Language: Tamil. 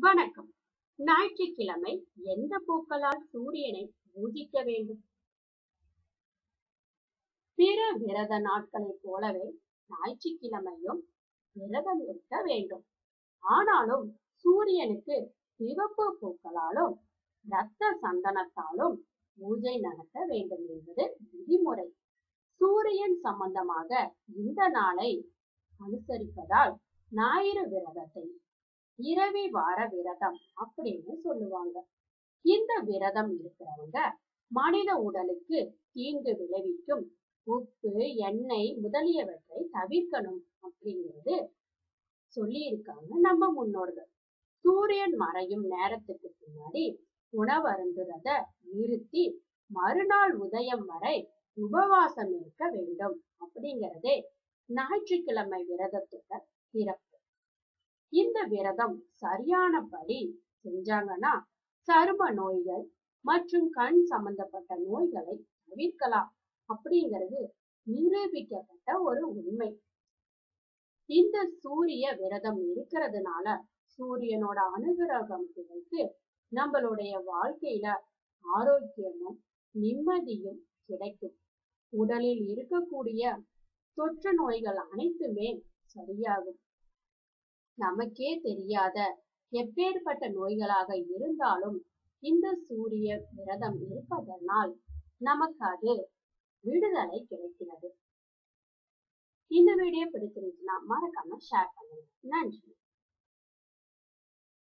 வணக்கம் ஞாயிற்றுக்கிழமை எந்த பூக்களால் சூரியனை பூஜிக்க வேண்டும் பிற விரத நாட்களைப் போலவே ஞாயிற்றுக்கிழமையும் விரதம் இருக்க வேண்டும் ஆனாலும் சூரியனுக்கு சிவப்பு பூக்களாலும் இரத்த சந்தனத்தாலும் பூஜை நடத்த வேண்டும் என்பது விதிமுறை சூரியன் சம்பந்தமாக இந்த நாளை அனுசரிப்பதால் ஞாயிறு விரதத்தை இரவி வார விரதம் அப்படின்னு சொல்லுவாங்க இந்த விரதம் இருக்கிறவங்க மனித உடலுக்கு தீங்கு விளைவிக்கும் உப்பு எண்ணெய் முதலியவற்றை தவிர்க்கணும் அப்படிங்கிறது சொல்லி இருக்காங்க நம்ம முன்னோர்கள் சூரியன் மறையும் நேரத்துக்கு பின்னாடி உணவருந்துறத நிறுத்தி மறுநாள் உதயம் வரை உபவாசம் இருக்க வேண்டும் அப்படிங்கிறதே ஞாயிற்றுக்கிழமை விரதத்தோட சிறப்பு இந்த விரதம் சரியானபடி செஞ்சாங்கன்னா சரும நோய்கள் மற்றும் கண் சம்பந்தப்பட்ட நோய்களை தவிர்க்கலாம் அப்படிங்கிறது நிரூபிக்கப்பட்ட ஒரு உண்மை இந்த சூரிய விரதம் இருக்கிறதுனால சூரியனோட அனுகிரகம் கிடைத்து நம்மளுடைய வாழ்க்கையில ஆரோக்கியமும் நிம்மதியும் கிடைக்கும் உடலில் இருக்கக்கூடிய தொற்று நோய்கள் அனைத்துமே சரியாகும் நமக்கே தெரியாத எப்பேற்பட்ட நோய்களாக இருந்தாலும் இந்த சூரிய விரதம் இருப்பதனால் நமக்கு அது விடுதலை கிடைக்கிறது இந்த வீடியோ பிடிச்சிருந்துச்சுன்னா மறக்காம ஷேர் பண்ணுங்க நன்றி